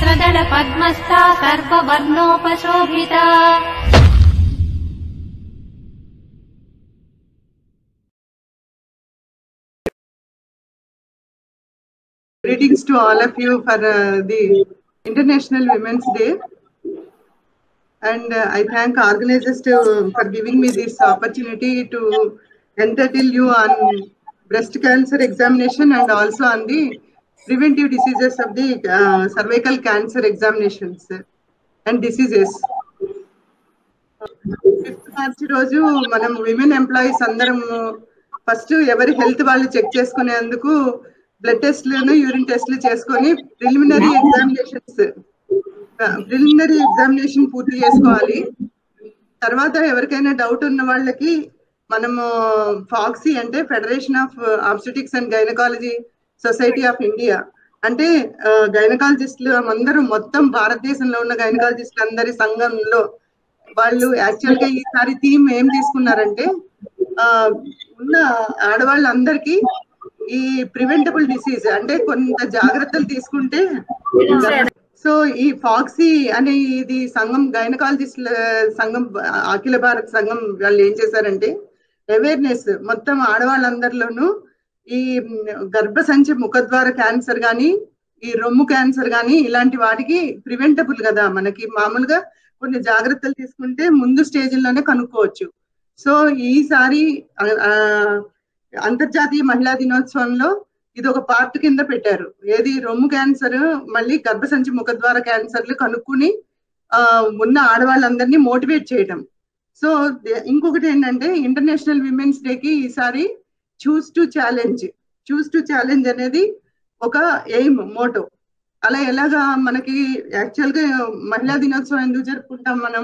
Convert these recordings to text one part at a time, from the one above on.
वक्त्रदल पद्मस्था सर्ववर्णोपशोभिता Greetings to all of you for uh, the International Women's Day. And uh, I thank organizers to, for giving me this opportunity to entertain you on breast cancer examination and also on the preventive diseases of the uh, cervical cancer examinations and diseases. Fifth March రోజు మనం women employees అందరం first ఎవరి health వాళ్ళు check చేసుకునేందుకు blood టెస్ట్లను urine టెస్ట్లు చేసుకొని preliminary examinations preliminary examination పూర్తి చేసుకోవాలి తర్వాత ఎవరికైనా డౌట్ ఉన్న వాళ్ళకి మనము ఫాక్సీ అంటే federation of obstetrics and gynaecology society of India అంటే గైనకాలజిస్టులు అందరూ మొత్తం భారతదేశంలో ఉన్న గైనకాలజిస్టులు అందరి సంఘంలో వాళ్ళు యాక్చువల్ గా ఈసారి థీమ్ ఏం తీసుకున్నారంటే ఆ, ఉన్న ఆడవాళ్ళందరికీ ఈ ప్రివెంటబుల్ డిసీజ్ అంటే కొంత జాగ్రత్తలు తీసుకుంటే సో ఈ ఫాక్సీ అనే ఇది సంఘం గైనకాలజిస్టుల సంఘం అఖిల భారత సంఘం వాళ్ళు ఏం చేశారంటే అవేర్నెస్ మొత్తం ఆడవాళ్ళందరిలోనూ ఈ గర్భసంచి ముఖద్వార క్యాన్సర్ కానీ ఈ రొమ్ము క్యాన్సర్ కానీ ఇలాంటి వాటికి ప్రివెంటబుల్ కదా మనకి మామూలుగా కొన్ని జాగ్రత్తలు తీసుకుంటే ముందు స్టేజ్లోనే కనుక్కోవచ్చు సో ఈసారి ఆ, ఆ, అంతర్జాతీయ మహిళా దినోత్సవంలో ఇది ఒక పార్ట్ కింద పెట్టారు ఏది రొమ్ము క్యాన్సర్ మళ్ళీ గర్భసంచి ముఖద్వార క్యాన్సర్లు కనుక్కుని ఆ, ఉన్న ఆడవాళ్ళందరినీ మోటివేట్ చేయటం సో దే- ఇంకొకటి ఏంటంటే ఇంటర్నేషనల్ విమెన్స్ డేకి ఈసారి choose to challenge choose to challenge అనేది ఒక ఎయిమ్ మోటో అలా ఎలాగా మనకి యాక్చువల్ గా మహిళా దినోత్సవం ఎందుకు జరుపుకుంటాం మనం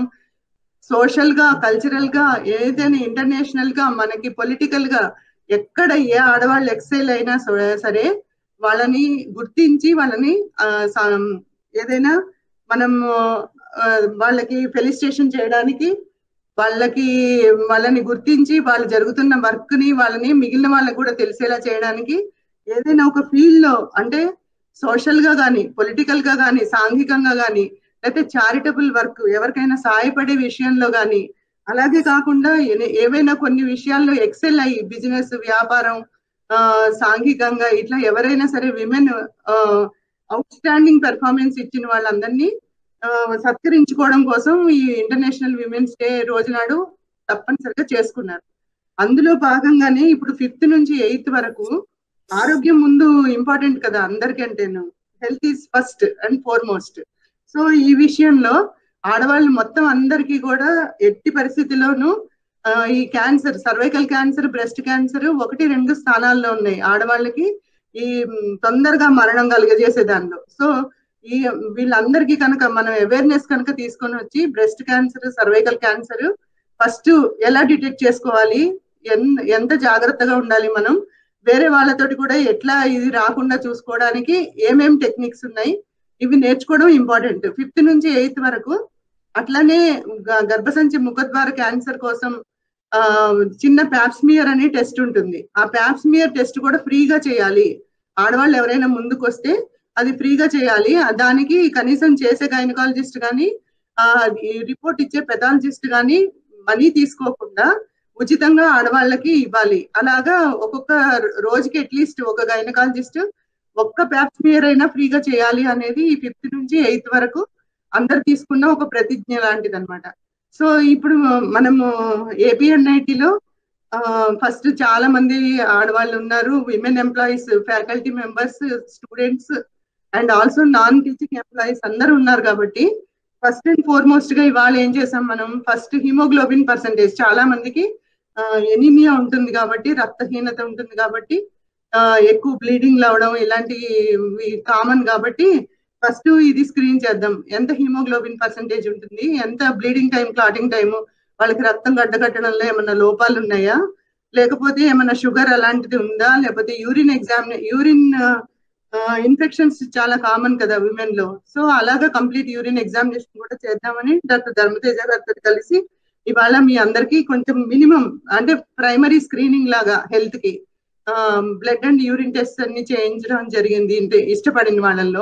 సోషల్ గా కల్చరల్ గా ఏదైనా ఇంటర్నేషనల్ గా మనకి పొలిటికల్ గా ఎక్కడ ఏ ఆడవాళ్ళు ఎక్సైల్ అయినా స- సరే వాళ్ళని గుర్తించి వాళ్ళని ఆ, సా- ఏదైనా మనం ఆ, వాళ్ళకి ఫెలిస్టేషన్ చేయడానికి వాళ్ళకి వాళ్ళని గుర్తించి వాళ్ళు జరుగుతున్న వర్క్ ని వాళ్ళని మిగిలిన వాళ్ళకి కూడా తెలిసేలా చేయడానికి ఏదైనా ఒక ఫీల్డ్ లో అంటే సోషల్ గా గానీ పొలిటికల్ గా గానీ సాంఘికంగా గానీ లేకపోతే చారిటబుల్ వర్క్ ఎవరికైనా సహాయపడే విషయంలో గానీ అలాగే కాకుండా ఏ- ఏవైనా కొన్ని విషయాల్లో ఎక్సెల్ అయ్యి బిజినెస్ వ్యాపారం ఆ, సాంఘికంగా ఇట్లా ఎవరైనా సరే విమెన్ అవుట్ స్టాండింగ్ పెర్ఫార్మెన్స్ ఇచ్చిన వాళ్ళందరినీ ఆ, సత్కరించుకోవడం కోసం ఈ ఇంటర్నేషనల్ విమెన్స్ డే రోజు నాడు తప్పనిసరిగా చేసుకున్నారు అందులో భాగంగానే ఇప్పుడు ఫిఫ్త్ నుంచి ఎయిత్ వరకు ఆరోగ్యం ముందు ఇంపార్టెంట్ కదా అందరికంటేను health is first and foremost so ఈ విషయంలో ఆడవాళ్ళు మొత్తం అందరికీ కూడా ఎట్టి పరిస్థితిలోనూ ఆ, ఈ cancer cervical cancer breast cancer ఒకటి రెండు స్థానాల్లో ఉన్నాయి ఆడవాళ్ళకి ఈ మ్, తొందరగా మరణం కలిగజేసే దానిలో సో ఈ వీళ్ళందరికీ కనుక మనం అవేర్నెస్ కనుక తీసుకొని వచ్చి breast cancer cervical cancer first ఎలా డిటెక్ట్ చేసుకోవాలి ఎన్- ఎంత జాగ్రత్తగా ఉండాలి మనం వేరే వాళ్ళతోటి కూడా ఎట్లా ఇది రాకుండా చూసుకోవడానికి ఏమేం టెక్నిక్స్ ఉన్నాయి ఇవి నేర్చుకోవడం ఇంపార్టెంట్ ఫిఫ్త్ నుంచి ఎయిత్ వరకు అట్లానే గ- గర్భసంచి ముఖద్వార క్యాన్సర్ కోసం ఆ, చిన్న ప్యాప్స్మియర్ అనే టెస్ట్ ఉంటుంది ఆ ప్యాప్స్మియర్ టెస్ట్ కూడా ఫ్రీగా చేయాలి ఆడవాళ్ళు ఎవరైనా ముందుకు వస్తే అది ఫ్రీగా చేయాలి ఆ దానికి కనీసం చేసే గైనకాలజిస్ట్ కానీ ఆ రిపోర్ట్ ఇచ్చే పెథాలజిస్ట్ కానీ మనీ తీసుకోకుండా ఉచితంగా ఆడవాళ్ళకి ఇవ్వాలి అలాగా ఒక్కొక్క రోజుకి అట్లీస్ట్ ఒక గైనకాలజిస్ట్ ఒక్క ప్యాప్స్మియర్ అయినా ఫ్రీగా చేయాలి అనేది ఈ ఫిఫ్త్ నుంచి ఎయిత్ వరకు అందరు తీసుకున్న ఒక ప్రతిజ్ఞ లాంటిది అనమాట సో ఇప్పుడు మనము ఏపీఎన్ఐటిలో ఫస్ట్ చాలా మంది ఆడవాళ్ళు ఉన్నారు women employees faculty members students and also non teaching employees అందరూ ఉన్నారు కాబట్టి ఫస్ట్ అండ్ ఫార్మోస్ట్ గా ఇవాళ ఏం చేసాం మనం ఫస్ట్ హిమోగ్లోబిన్ పర్సంటేజ్ చాలా మందికి ఎనీమియా ఉంటుంది కాబట్టి రక్తహీనత ఉంటుంది కాబట్టి ఆ, ఎక్కువ బ్లీడింగ్ అవడం ఇలాంటివి కామన్ కాబట్టి ఫస్ట్ ఇది స్క్రీన్ చేద్దాం ఎంత హిమోగ్లోబిన్ పర్సంటేజ్ ఉంటుంది ఎంత బ్లీడింగ్ టైం క్లాటింగ్ టైం వాళ్ళకి రక్తం గడ్డకట్టడంలో ఏమైనా లోపాలు ఉన్నాయా లేకపోతే ఏమైనా షుగర్ అలాంటిది ఉందా లేకపోతే యూరిన్ ఎగ్జామ్ యూరిన్ ఇన్ఫెక్షన్స్ చాలా కామన్ కదా విమెన్ లో సో అలాగా కంప్లీట్ యూరిన్ ఎగ్జామినేషన్ కూడా చేద్దామని డాక్టర్ ధర్మతేజ గారితో కలిసి ఇవాళ మీ అందరికి కొంచెం మినిమం అంటే ప్రైమరీ స్క్రీనింగ్ లాగా హెల్త్ కి బ్లడ్ అండ్ యూరిన్ టెస్ట్ అన్ని చేయించడం జరిగింది అంటే ఇష్టపడిన వాళ్ళల్లో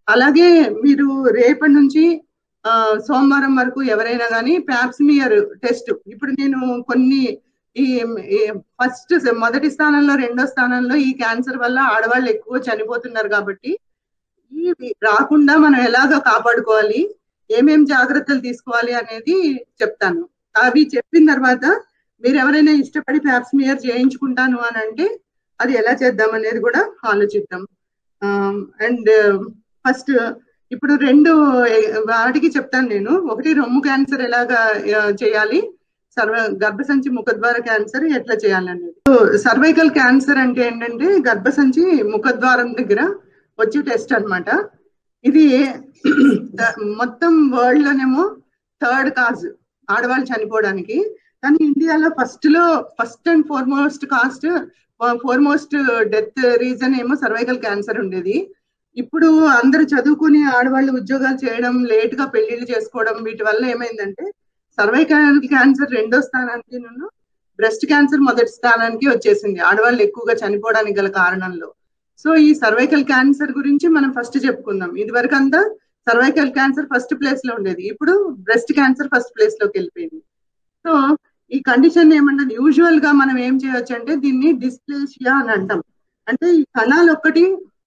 అలాగే మీరు రేపటి నుంచి ఆ, సోమవారం వరకు ఎవరైనా కానీ ప్యాప్స్మియర్ టెస్ట్ ఇప్పుడు నేను కొన్ని ఈ ఫస్ట్ మొదటి స్థానంలో రెండో స్థానంలో ఈ క్యాన్సర్ వల్ల ఆడవాళ్ళు ఎక్కువ చనిపోతున్నారు కాబట్టి ఈ రాకుండా మనం ఎలాగ కాపాడుకోవాలి ఏమేం జాగ్రత్తలు తీసుకోవాలి అనేది చెప్తాను అవి చెప్పిన తర్వాత మీరు ఎవరైనా ఇష్టపడి ప్యాప్స్మియర్ చేయించుకుంటాను అని అంటే అది ఎలా చేద్దాం అనేది కూడా ఆలోచిద్దాం అండ్ ఫస్ట్ ఇప్పుడు రెండు వాటికి చెప్తాను నేను ఒకటి రొమ్ము క్యాన్సర్ ఎలాగా ఆ, చేయాలి సర్వ గర్భసంచి ముఖద్వార క్యాన్సర్ ఎట్లా చేయాలనేది సర్వైకల్ క్యాన్సర్ అంటే ఏంటంటే గర్భసంచి ముఖద్వారం దగ్గర వచ్చే టెస్ట్ అన్నమాట ఇది మొత్తం వరల్డ్ లోనేమో థర్డ్ కాజ్ ఆడవాళ్ళు చనిపోవడానికి కానీ ఇండియాలో ఫస్ట్ లో first and foremost cause foremost death reason ఏమో సర్వైకల్ క్యాన్సర్ ఉండేది ఇప్పుడు అందరు చదువుకుని ఆడవాళ్ళు ఉద్యోగాలు చేయడం లేట్ గా పెళ్లిళ్ళు చేసుకోవడం వీటి వల్ల ఏమైందంటే సర్వైకల్ క్యాన్సర్ రెండో స్థానానికి నన్ను బ్రెస్ట్ క్యాన్సర్ మొదటి స్థానానికి వచ్చేసింది ఆడవాళ్ళు ఎక్కువగా చనిపోవడానికి గల కారణంలో సో ఈ సర్వైకల్ క్యాన్సర్ గురించి మనం ఫస్ట్ చెప్పుకుందాం ఇది వరకు అంతా సర్వైకల్ క్యాన్సర్ ఫస్ట్ ప్లేస్ లో ఉండేది ఇప్పుడు బ్రెస్ట్ క్యాన్సర్ ఫస్ట్ ప్లేస్ లోకి వెళ్ళిపోయింది సో ఈ కండిషన్ ఏమంటే యూజువల్ గా మనం ఏం చేయొచ్చు అంటే దీన్ని డిస్ప్లేషియా అని అంటాం అంటే ఈ కణాలు ఒక్కటి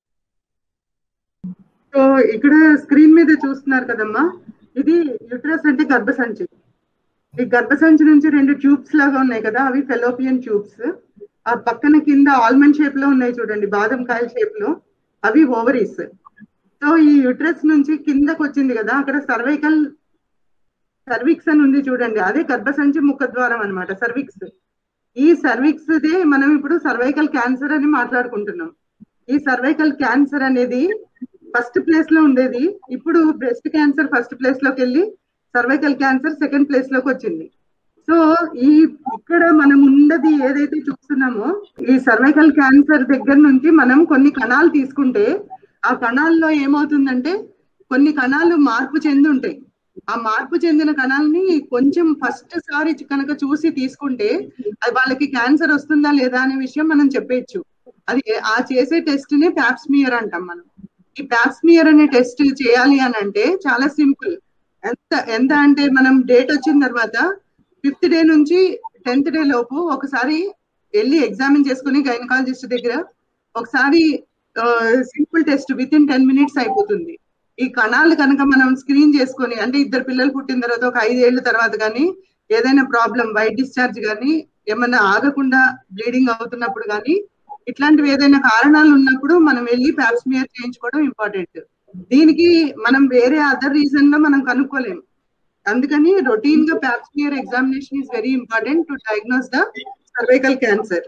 సో ఇక్కడ స్క్రీన్ మీద చూస్తున్నారు కదమ్మా ఇది యూట్రస్ అంటే గర్భసంచి ఈ గర్భసంచి నుంచి రెండు ట్యూబ్స్ లాగా ఉన్నాయి కదా అవి ఫెలోపియన్ ట్యూబ్స్ ఆ పక్కన కింద ఆల్మండ్ షేప్ లో ఉన్నాయి చూడండి బాదం కాయ షేప్ లో అవి ఓవరీస్ సో ఈ యూట్రస్ నుంచి కిందకు వచ్చింది కదా అక్కడ సర్వైకల్ సర్విక్స్ అని ఉంది చూడండి అదే గర్భసంచి ముఖద్వారం అన్నమాట సర్విక్స్ ఈ సర్విక్స్ దే మనం ఇప్పుడు సర్వైకల్ క్యాన్సర్ అని మాట్లాడుకుంటున్నాం ఈ సర్వైకల్ క్యాన్సర్ అనేది ఫస్ట్ ప్లేస్ లో ఉండేది ఇప్పుడు బ్రెస్ట్ క్యాన్సర్ ఫస్ట్ ప్లేస్ లోకి వెళ్ళి సర్వైకల్ క్యాన్సర్ సెకండ్ ప్లేస్ లోకి వచ్చింది సో ఈ ఇక్కడ మనం ఉన్నది ఏదైతే చూస్తున్నామో ఈ సర్వైకల్ క్యాన్సర్ దగ్గర నుంచి మనం కొన్ని కణాలు తీసుకుంటే ఆ కణాల్లో ఏమవుతుందంటే కొన్ని కణాలు మార్పు చెంది ఉంటాయి ఆ మార్పు చెందిన కణాలని కొంచెం ఫస్ట్ సారి కనుక చూసి తీసుకుంటే అది వాళ్ళకి క్యాన్సర్ వస్తుందా లేదా అనే విషయం మనం చెప్పేయచ్చు అది ఆ చేసే టెస్ట్ ని ప్యాప్స్మియర్ అంటాం మనం ఈ ప్యాప్స్మియర్ అనే టెస్ట్ చేయాలి అని అంటే చాలా సింపుల్ ఎంత ఎంత అంటే మనం డేట్ వచ్చిన తర్వాత ఫిఫ్త్ డే నుంచి టెన్త్ డే లోపు ఒకసారి వెళ్ళి ఎగ్జామిన్ చేసుకుని గైనకాలజిస్ట్ దగ్గర ఒకసారి simple test within ten minutes అయిపోతుంది ఈ కణాలు కనుక మనం స్క్రీన్ చేసుకొని అంటే ఇద్దరు పిల్లలు పుట్టిన తర్వాత ఒక ఐదేళ్ల తర్వాత కానీ ఏదైనా ప్రాబ్లం వైట్ డిశ్చార్జ్ కానీ ఏమన్నా ఆగకుండా బ్లీడింగ్ అవుతున్నప్పుడు కానీ ఇట్లాంటివి ఏదైనా కారణాలు ఉన్నప్పుడు మనం వెళ్ళి ప్యాప్స్మియర్ చేయించుకోవడం ఇంపార్టెంట్ దీనికి మనం వేరే అదర్ రీజన్ లో మనం కనుక్కోలేం అందుకని రొటీన్ గా pap smear examination is very important to diagnose the cervical cancer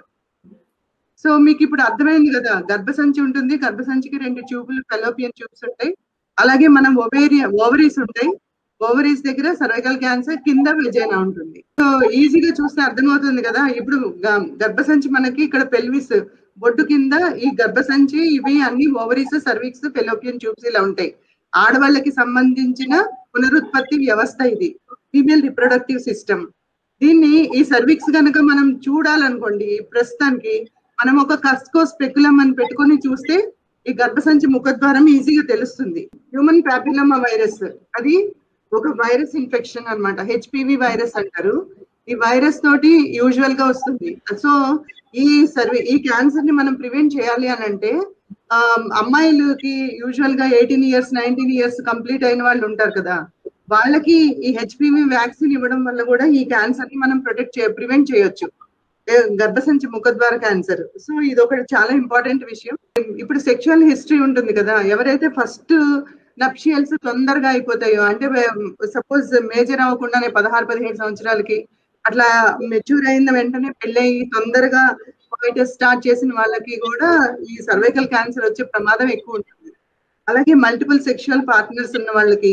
so మీకు ఇప్పుడు అర్థమైంది కదా గర్భసంచి ఉంటుంది గర్భసంచికి రెండు ట్యూబులు ఫెలోపియన్ ట్యూబ్స్ ఉంటాయి అలాగే మనం ఒవేరియా ఓవరీస్ ఉంటాయి ఓవరీస్ దగ్గర సర్వైకల్ క్యాన్సర్ కింద వెజైనా ఉంటుంది సో ఈజీగా చూస్తే అర్థమవుతుంది కదా ఇప్పుడు గ- గర్భసంచి మనకి ఇక్కడ పెల్విస్ బొడ్డు కింద ఈ గర్భసంచి ఇవి అన్ని ఓవరీస్ సర్విక్స్ ఫెలోపియన్ ట్యూబ్స్ ఇలా ఉంటాయి ఆడవాళ్ళకి సంబంధించిన పునరుత్పత్తి వ్యవస్థ ఇది ఫీమేల్ రిప్రొడక్టివ్ సిస్టమ్ దీన్ని ఈ సర్విక్స్ కనుక మనం చూడాలనుకోండి ప్రస్తుతానికి మనం ఒక కస్కో స్పెక్యులం అని పెట్టుకొని చూస్తే ఈ గర్భసంచి ముఖద్వారం ఈజీగా తెలుస్తుంది హ్యూమన్ ప్యాపిలమా వైరస్ అది ఒక వైరస్ ఇన్ఫెక్షన్ అన్నమాట హెచ్పివి వైరస్ అంటారు ఈ వైరస్ తోటి యూజువల్ గా వస్తుంది సో ఈ సర్వే ఈ క్యాన్సర్ ని మనం ప్రివెంట్ చేయాలి అని అంటే ఆ, అమ్మాయిలకి యూజువల్ గా eighteen years nineteen years complete అయిన వాళ్ళు ఉంటారు కదా వాళ్ళకి ఈ హెచ్పివి వ్యాక్సిన్ ఇవ్వడం వల్ల కూడా ఈ క్యాన్సర్ ని మనం ప్రొటెక్ట్ చే ప్రివెంట్ చేయొచ్చు ఏ, గర్భసంచి ముఖద్వార క్యాన్సర్ సో ఇది ఒకటి చాలా ఇంపార్టెంట్ విషయం ఇప్పుడు సెక్షువల్ హిస్టరీ ఉంటుంది కదా ఎవరైతే ఫస్ట్ నప్షియల్స్ తొందరగా అయిపోతాయో అంటే సపోజ్ మేజర్ అవ్వకుండానే పదహారు పదిహేడు సంవత్సరాలకి అట్లా మెచ్యూర్ అయిన వెంటనే పెళ్ళయి తొందరగా స్టార్ట్ చేసిన వాళ్ళకి కూడా ఈ సర్వైకల్ క్యాన్సర్ వచ్చే ప్రమాదం ఎక్కువ ఉంటుంది అలాగే మల్టిపుల్ సెక్షువల్ పార్ట్నర్స్ ఉన్న వాళ్ళకి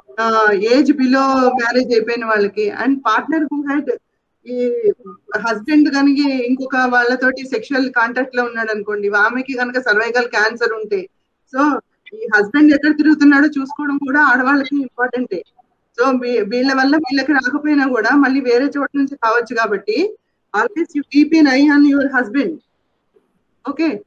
ఏజ్ బిలో మ్యారేజ్ అయిపోయిన వాళ్ళకి అండ్ పార్ట్నర్ హూ హ్యాడ్ ఈ హస్బెండ్ కనుక ఇంకొక వాళ్ళతోటి సెక్షువల్ కాంటాక్ట్ లో ఉన్నాడు అనుకోండి ఆమెకి కనుక సర్వైకల్ క్యాన్సర్ ఉంటే సో ఈ హస్బెండ్ ఎక్కడ తిరుగుతున్నాడో చూసుకోవడం కూడా ఆడవాళ్ళకి ఇంపార్టెంటే సో వీళ్ళ వల్ల వీళ్ళకి రాకపోయినా కూడా మళ్ళీ వేరే చోట నుంచి కావచ్చు కాబట్టి always you keep in eye on your husband okay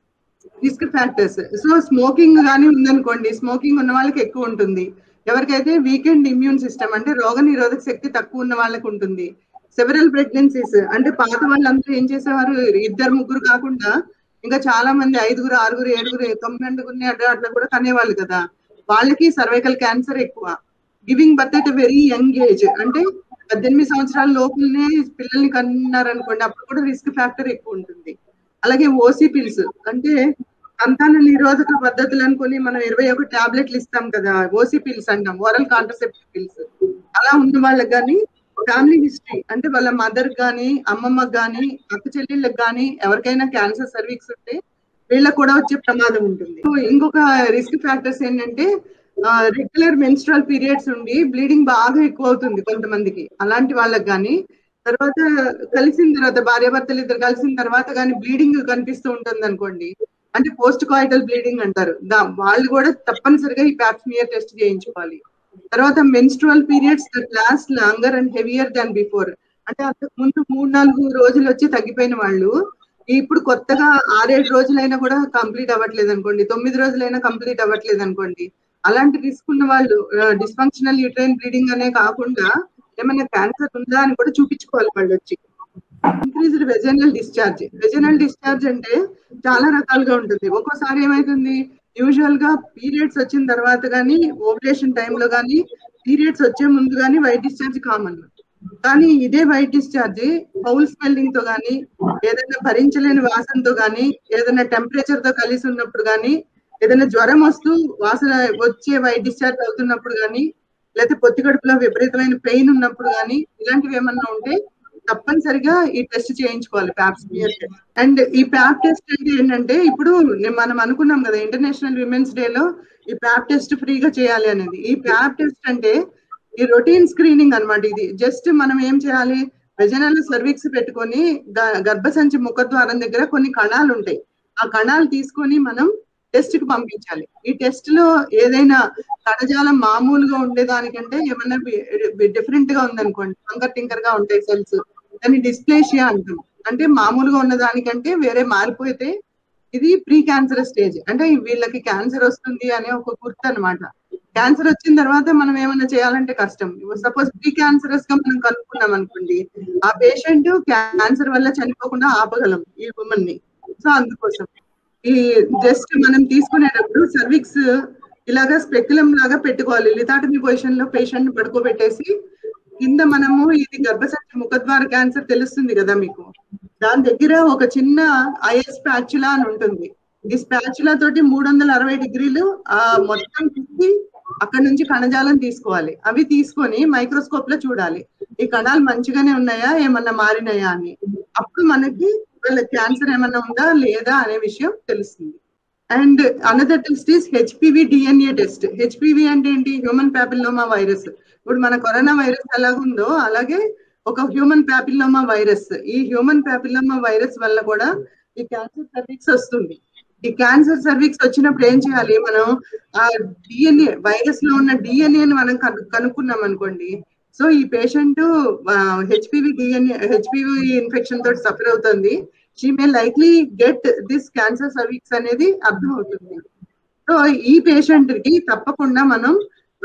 risk factors so smoking కానీ ఉందనుకోండి స్మోకింగ్ ఉన్న వాళ్ళకి ఎక్కువ ఉంటుంది ఎవరికైతే వీకెండ్ ఇమ్యూన్ సిస్టమ్ అంటే రోగ నిరోధక శక్తి తక్కువ ఉన్న వాళ్ళకి ఉంటుంది సెవెరల్ ప్రెగ్నెన్సీస్ అంటే పాత వాళ్ళందరూ ఏం చేసేవారు ఇద్దరు ముగ్గురు కాకుండా ఇంకా చాలా మంది ఐదుగురు ఆరుగురు ఏడుగురు తొమ్మిది మంది అట్లా అట్లా కూడా కనేవాళ్ళు కదా వాళ్ళకి సర్వైకల్ క్యాన్సర్ ఎక్కువ giving birth at very young age అంటే పద్దెనిమిది సంవత్సరాల లోపలనే పిల్లల్ని కన్నారనుకోండి అప్పుడు కూడా రిస్క్ ఫ్యాక్టర్ ఎక్కువ ఉంటుంది అలాగే ఓసీ పిల్స్ అంటే సంతాన నిరోధక పద్ధతులు అనుకుని మనం ఇరవై ఒక టాబ్లెట్లు ఇస్తాం కదా ఓసీ పిల్స్ అంటాం ఓరల్ కాంట్రసెప్టివ్ పిల్స్ అలా ఉన్న వాళ్ళకి కానీ ఫ్యామిలీ హిస్టరీ అంటే వాళ్ళ మదర్ గాని అమ్మమ్మకి గాని అక్క చెల్లెళ్ళకి గాని ఎవరికైనా క్యాన్సర్ సర్వీక్స్ ఉంటే వీళ్ళకి కూడా వచ్చే ప్రమాదం ఉంటుంది సో ఇంకొక రిస్క్ ఫ్యాక్టర్స్ ఏంటంటే రెగ్యులర్ మెన్స్ట్రల్ పీరియడ్స్ ఉండి బ్లీడింగ్ బాగా ఎక్కువ అవుతుంది కొంతమందికి అలాంటి వాళ్ళకి కానీ తర్వాత కలిసిన తర్వాత భార్యాభర్తలు ఇద్దరు కలిసిన తర్వాత కానీ బ్లీడింగ్ కనిపిస్తూ ఉంటుంది అనుకోండి అంటే పోస్ట్ కాయిటల్ బ్లీడింగ్ అంటారు దా వాళ్ళు కూడా తప్పనిసరిగా ఈ ప్యాప్స్మియర్ టెస్ట్ చేయించుకోవాలి తర్వాత menstrual periods that last longer and heavier than before అంటే అంతకు ముందు మూడు నాలుగు రోజులు వచ్చి తగ్గిపోయిన వాళ్ళు ఇప్పుడు కొత్తగా ఆరేడు రోజులైనా కూడా కంప్లీట్ అవ్వట్లేదు అనుకోండి తొమ్మిది రోజులైనా కంప్లీట్ అవ్వట్లేదు అనుకోండి అలాంటి రిస్క్ ఉన్న వాళ్ళు డిస్ఫంక్షనల్ యూట్రైన్ బ్లీడింగ్ అనే కాకుండా ఏమైనా క్యాన్సర్ ఉందా అని కూడా చూపించుకోవాలి వాళ్ళు వచ్చి increased vaginal discharge vaginal discharge అంటే చాలా రకాలుగా ఉంటుంది ఒక్కోసారి ఏమైతుంది యూజువల్ గా పీరియడ్స్ వచ్చిన తర్వాత కానీ ఓవలేషన్ టైంలో కానీ పీరియడ్స్ వచ్చే ముందు కానీ వైట్ డిశ్చార్జ్ కామన్ కానీ ఇదే వైట్ డిశ్చార్జ్ పౌల్ స్మెల్లింగ్ తో కానీ ఏదైనా భరించలేని వాసనతో కానీ ఏదైనా టెంపరేచర్ తో కలిసి ఉన్నప్పుడు కానీ ఏదైనా జ్వరం వస్తూ వాసన వచ్చే వైట్ డిశ్చార్జ్ అవుతున్నప్పుడు కానీ లేకపోతే పొత్తి కడుపులో విపరీతమైన పెయిన్ ఉన్నప్పుడు కానీ ఇలాంటివి ఏమన్నా ఉంటే తప్పనిసరిగా ఈ టెస్ట్ చేయించుకోవాలి ప్యాప్ స్మియర్ టెస్ట్ అండ్ ఈ ప్యాప్ టెస్ట్ అంటే ఏంటంటే ఇప్పుడు మనం అనుకున్నాం కదా ఇంటర్నేషనల్ విమెన్స్ డే లో ఈ ప్యాప్ టెస్ట్ ఫ్రీగా చేయాలి అనేది ఈ ప్యాప్ టెస్ట్ అంటే ఈ రొటీన్ స్క్రీనింగ్ అన్నమాట ఇది జస్ట్ మనం ఏం చేయాలి వెజనల్ సర్వీక్స్ పెట్టుకొని గర్భసంచి ముఖద్వారం దగ్గర కొన్ని కణాలు ఉంటాయి ఆ కణాలు తీసుకొని మనం టెస్ట్ కి పంపించాలి ఈ టెస్ట్ లో ఏదైనా కణజాలం మామూలుగా ఉండేదానికంటే ఏమన్నా డిఫరెంట్ గా ఉందనుకోండి వంకర్ టింకర్ గా ఉంటాయి సెల్స్ దాన్ని డిస్ప్లేషియా అంటాం అంటే మామూలుగా ఉన్న దానికంటే వేరే మారిపోతే ఇది ప్రీ క్యాన్సర్ స్టేజ్ అంటే వీళ్ళకి క్యాన్సర్ వస్తుంది అనే ఒక గుర్తు అనమాట క్యాన్సర్ వచ్చిన తర్వాత మనం ఏమైనా చేయాలంటే కష్టం సపోజ్ ప్రీ క్యాన్సరస్ గా మనం కనుక్కున్నాం అనుకోండి ఆ పేషెంట్ క్యాన్సర్ వల్ల చనిపోకుండా ఆపగలం ఈ ఉమెన్ ని సో అందుకోసం ఈ జస్ట్ మనం తీసుకునేటప్పుడు సర్విక్స్ ఇలాగా స్పెక్యులం లాగా పెట్టుకోవాలి లిథాటమీ పొజిషన్ లో పేషెంట్ పడుకోబెట్టేసి కింద మనము ఇది గర్భసంచి ముఖద్వార క్యాన్సర్ తెలుస్తుంది కదా మీకు దాని దగ్గర ఒక చిన్న ఐఎస్ స్పాచులా అని ఉంటుంది ఈ స్పాచులా తోటి మూడు వందల అరవై డిగ్రీలు ఆ మొత్తం తిప్పి అక్కడ నుంచి కణజాలం తీసుకోవాలి అవి తీసుకొని మైక్రోస్కోప్ లో చూడాలి ఈ కణాలు మంచిగానే ఉన్నాయా ఏమన్నా మారినాయా అని అప్పుడు మనకి వాళ్ళ క్యాన్సర్ ఏమన్నా ఉందా లేదా అనే విషయం తెలుస్తుంది and another test is HPV DNA test HPV అంటే ఏంటి హ్యూమన్ ప్యాపిల్లోమా వైరస్ ఇప్పుడు మన కరోనా వైరస్ ఎలాగుందో అలాగే ఒక హ్యూమన్ ప్యాపిల్లోమా వైరస్ ఈ హ్యూమన్ ప్యాపిల్లోమా వైరస్ వల్ల కూడా ఈ క్యాన్సర్ సర్వీక్స్ వస్తుంది ఈ క్యాన్సర్ సర్వీక్స్ వచ్చినప్పుడు ఏం చేయాలి మనం ఆ డిఎన్ఏ వైరస్ లో ఉన్న డిఎన్ఏని మనం కనుక్కున్నాం అనుకోండి సో ఈ patient HPV DNA HPV infection తోటి సఫర్ అవుతుంది she may likely get this cancer cervix అనేది అర్థం అవుతుంది సో ఈ పేషెంట్ కి తప్పకుండా మనం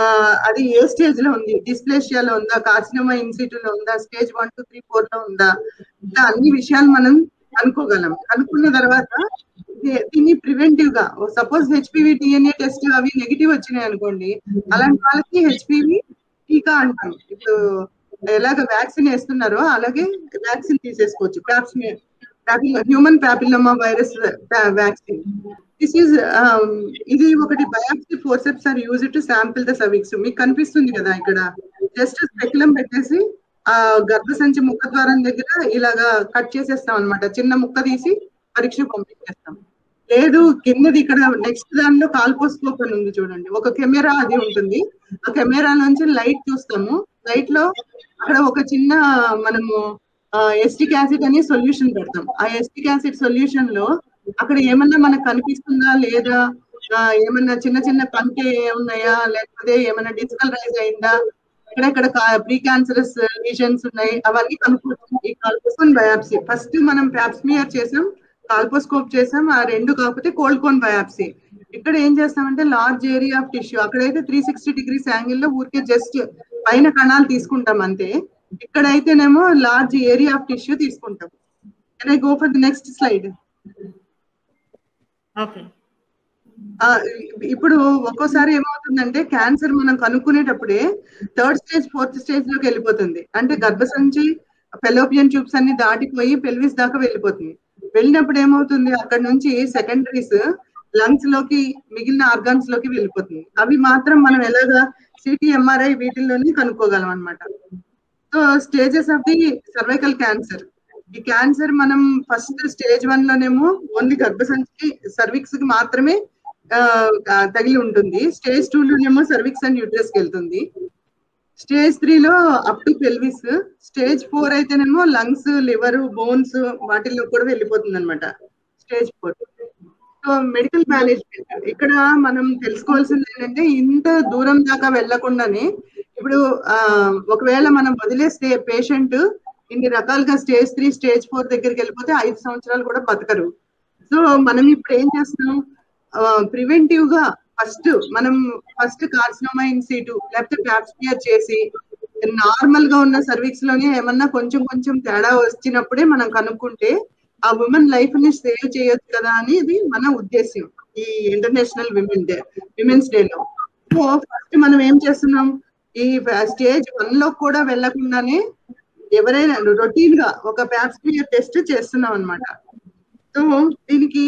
అది ఏ స్టేజ్ లో ఉంది డిస్ప్లేషియాలో ఉందా కార్సినోమా ఇన్సిట్యూట్ లో ఉందా stage one two three four లో ఉందా ఇలా అన్ని విషయాలు మనం అనుకోగలం అనుకున్న తర్వాత దీన్ని ప్రివెంటివ్ గా సపోజ్ హెచ్పివి డిఎన్ఏ టెస్ట్ అవి నెగిటివ్ వచ్చినాయి అనుకోండి అలాంటి వాళ్ళకి హెచ్పివి టీకా అంటాం ఇప్పుడు ఎలాగ వ్యాక్సిన్ వేస్తున్నారో అలాగే వ్యాక్సిన్ తీసేసుకోవచ్చు pap smear human papilloma virus vaccine this is ఇది ఒకటి biopsy forceps are use to sample the cervix మీకు కనిపిస్తుంది కదా ఇక్కడ జస్ట్ స్పెక్యులం పెట్టేసి ఆ గర్భసంచి ముఖద్వారం దగ్గర ఇలాగా కట్ చేసేస్తాం అనమాట చిన్న ముక్క తీసి పరీక్ష పంపించేస్తాం లేదు కిందది ఇక్కడ నెక్స్ట్ దానిలో కాల్పోస్కోప్ అని ఉంది చూడండి ఒక కెమెరా అది ఉంటుంది ఆ కెమెరా నుంచి లైట్ చూస్తాము లైట్ లో అక్కడ ఒక చిన్న మనము ఎస్టిక్ యాసిడ్ అనే సొల్యూషన్ పెడతాం ఆ ఎస్టిక్ యాసిడ్ సొల్యూషన్ లో అక్కడ ఏమన్నా మనకు కనిపిస్తుందా లేదా ఏమన్నా చిన్న చిన్న పంటే ఉన్నాయా లేకపోతే ఏమన్నా డిస్కలరైజ్ అయిందా ఎక్కడెక్కడ ప్రీ క్యాన్సరస్ లీజన్స్ ఉన్నాయి అవన్నీ కనుక్కుంటాం ఈ కల్పోసన్ బయాప్సీ ఫస్ట్ మనం ప్యాప్స్మియర్ చేసాం కాల్పోస్కోప్ చేసాం ఆ రెండు కాకపోతే కోల్డ్ కోన్ బయాప్సీ ఇక్కడ ఏం చేస్తామంటే లార్జ్ ఏరియా ఆఫ్ టిష్యూ అక్కడైతే త్రీ సిక్స్టీ డిగ్రీస్ యాంగిల్ లో ఊరికే జస్ట్ పైన కణాలు తీసుకుంటాం అంతే ఇక్కడైతేనేమో లార్జ్ ఏరియా ఆఫ్ టిష్యూ తీసుకుంటాం can I go for the next slide okay ఆ, ఇప్పుడు ఒక్కోసారి ఏమవుతుందంటే క్యాన్సర్ మనం కనుక్కునేటప్పుడే థర్డ్ స్టేజ్ ఫోర్త్ స్టేజ్ లోకి వెళ్ళిపోతుంది అంటే గర్భసంచి ఫెలోపియన్ ట్యూబ్స్ అన్ని దాటిపోయి పెల్విస్ దాకా వెళ్ళిపోతుంది వెళ్ళినప్పుడు ఏమవుతుంది అక్కడ నుంచి సెకండరీస్ లంగ్స్ లోకి మిగిలిన ఆర్గాన్స్ లోకి వెళ్ళిపోతుంది అవి మాత్రం మనం ఎలాగా సిటీ ఎంఆర్ఐ వీటిల్లోనే కనుక్కోగలం అన్నమాట so stages of the cervical cancer ఈ క్యాన్సర్ మనం ఫస్ట్ స్టేజ్ వన్ లోనేమో ఓన్లీ గర్భసంచి సర్విక్స్ కి మాత్రమే ఆ, ఆ, తగిలి ఉంటుంది స్టేజ్ టూ లోనేమో సర్విక్స్ అండ్ యూట్రస్ కి వెళ్తుంది స్టేజ్ త్రీ లో up to pelvis stage four అయితేనేమో లంగ్స్ లివర్ బోన్స్ వాటిల్లో కూడా వెళ్ళిపోతుంది అనమాట stage four so medical management ఇక్కడ మనం తెలుసుకోవాల్సింది ఏంటంటే ఇంత దూరం దాకా వెళ్లకుండానే ఇప్పుడు ఆ ఒకవేళ మనం వదిలేస్తే పేషెంట్ ఇన్ని రకాలుగా స్టేజ్ త్రీ స్టేజ్ ఫోర్ దగ్గరికి వెళ్ళిపోతే ఐదు సంవత్సరాలు కూడా బతకరు సో మనం ఇప్పుడు ఏం చేస్తున్నాం ప్రివెంటివ్ గా ఫస్ట్ మనం ఫస్ట్ కార్సినోమా ఇన్ సీటు లేకపోతే ప్యాప్స్పియర్ చేసి నార్మల్ గా ఉన్న సర్వీక్స్ లోనే ఏమన్నా కొంచెం కొంచెం తేడా వచ్చినప్పుడే మనం కనుక్కుంటే ఆ ఉమెన్ లైఫ్ ని సేవ్ చేయొచ్చు కదా అనేది మన ఉద్దేశం ఈ international women day women's day లో సో ఫస్ట్ మనం ఏం చేస్తున్నాం ఈ స్టేజ్ వన్ లో కూడా వెళ్లకుండానే ఎవరైనా రొటీన్ గా ఒక ప్యాప్స్పియర్ టెస్ట్ చేస్తున్నాం అన్నమాట సో దీనికి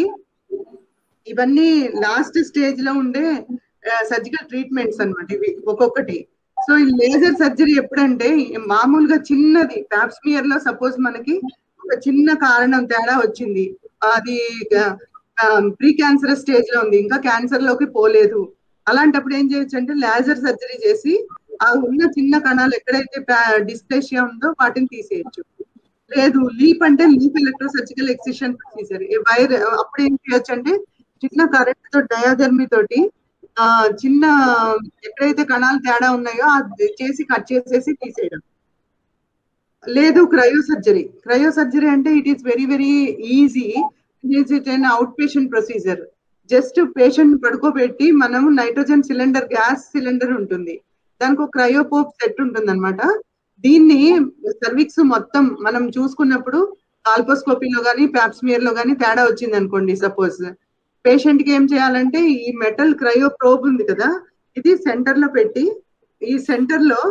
ఇవన్నీ లాస్ట్ స్టేజ్ లో ఉండే సర్జికల్ ట్రీట్మెంట్స్ అన్నమాట ఇవి ఒక్కొక్కటి సో ఈ లేజర్ సర్జరీ ఎప్పుడంటే మామూలుగా చిన్నది ప్యాప్స్మియర్ లో సపోజ్ మనకి ఒక చిన్న కారణం తేడా వచ్చింది అది ప్రీ క్యాన్సర్ స్టేజ్ లో ఉంది ఇంకా క్యాన్సర్ లోకి పోలేదు అలాంటప్పుడు ఏం చేయొచ్చు అంటే లేజర్ సర్జరీ చేసి ఆ ఉన్న చిన్న కణాలు ఎక్కడైతే డిస్ప్లేషియా ఉందో వాటిని తీసేయచ్చు లేదు లీప్ అంటే LEEP electro surgical excision procedure wire అప్పుడు ఏం చేయొచ్చు అంటే చిన్న కరెంట్ తో డయాజర్మీ తోటి ఆ చిన్న ఎక్కడైతే కణాలు తేడా ఉన్నాయో అది చేసి కట్ చేసేసి తీసేయడం లేదు క్రయో సర్జరీ క్రయో సర్జరీ అంటే it is very very easy it it an out patient procedure just patient పడుకోబెట్టి మనం నైట్రోజన్ సిలిండర్ గ్యాస్ సిలిండర్ ఉంటుంది దానికి ఒక క్రయోపోప్ సెట్ ఉంటుంది అనమాట దీన్ని సర్విక్స్ మొత్తం మనం చూసుకున్నప్పుడు కాల్పోస్కోపీలో కానీ ప్యాప్స్మియర్ లో కానీ తేడా వచ్చింది అనుకోండి సపోజ్ పేషెంట్ కి ఏం చేయాలంటే ఈ మెటల్ క్రయో ప్రోబ్ ఉంది కదా ఇది సెంటర్ లో పెట్టి ఈ సెంటర్ లో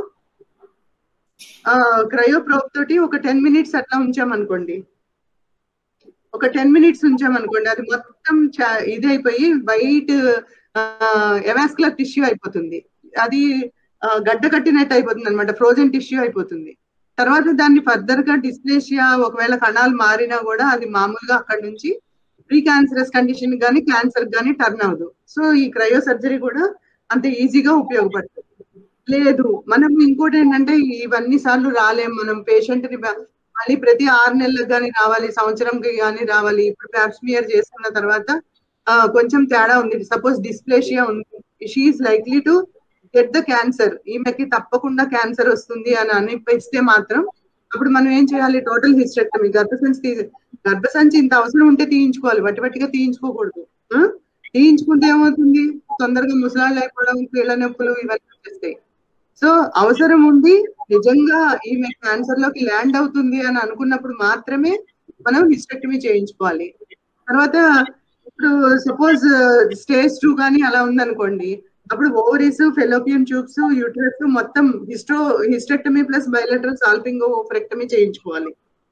క్రయో ప్రోబ్ తోటి ఒక టెన్ మినిట్స్ అట్లా ఉంచామనుకోండి ఒక టెన్ మినిట్స్ ఉంచామనుకోండి అది మొత్తం ఇది అయిపోయి వైట్ ఎవాస్కులర్ టిష్యూ అయిపోతుంది అది గడ్డ కట్టినట్టు అయిపోతుంది అనమాట ఫ్రోజన్ టిష్యూ అయిపోతుంది తర్వాత దాన్ని ఫర్దర్ గా డిస్ప్లేషియా ఒకవేళ కణాలు మారినా కూడా అది మామూలుగా అక్కడ నుంచి ప్రీ క్యాన్సరస్ కండిషన్ కానీ క్యాన్సర్ కానీ టర్న్ అవ్వదు సో ఈ క్రయో సర్జరీ కూడా అంత ఈజీగా ఉపయోగపడుతుంది లేదు మనం ఇంకోటి ఏంటంటే ఇవన్నీ సార్లు రాలేం మనం పేషెంట్ ని మళ్ళీ ప్రతి ఆరు నెలలకు కానీ రావాలి సంవత్సరంకి కానీ రావాలి ఇప్పుడు ప్యాప్స్మియర్ చేసుకున్న తర్వాత కొంచెం తేడా ఉంది సపోజ్ డిస్ప్లేషియా ఉంది she is likely to get the cancer ఈమెకి తప్పకుండా క్యాన్సర్ వస్తుంది అని అనిపిస్తే మాత్రం అప్పుడు మనం ఏం చేయాలి టోటల్ హిస్టెక్టమీ గర్భసంచి తీ గర్భసంచి ఇంత అవసరం ఉంటే తీయించుకోవాలి వట్టి వట్టిగా తీయించుకోకూడదు తీయించుకుంటే ఏమవుతుంది తొందరగా ముసలాళ్ళు అయిపోవడం కీళ్ళ నొప్పులు ఇవన్నీ వచ్చేస్తాయి సో అవసరం ఉండి నిజంగా ఈమె క్యాన్సర్ లోకి ల్యాండ్ అవుతుంది అని అనుకున్నప్పుడు మాత్రమే మనం హిస్టెక్టమీ చేయించుకోవాలి తర్వాత ఇప్పుడు సపోజ్ స్టేజ్ టూ కానీ అలా ఉందనుకోండి అప్పుడు ఓవరీస్ ఫెలోపియన్ ట్యూబ్స్ యూట్రస్ మొత్తం hysto hysterectomy plus bilateral salpingo oophorectomy చేయించుకోవాలి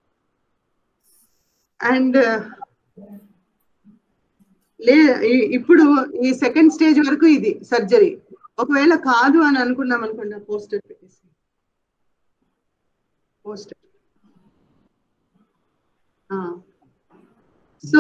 అండ్ లే ఇప్పుడు ఈ సెకండ్ స్టేజ్ వరకు ఇది సర్జరీ ఒకవేళ కాదు అని అనుకున్నాం అనుకోండి పోస్టర్ పెట్టేసి పోస్టర్ సో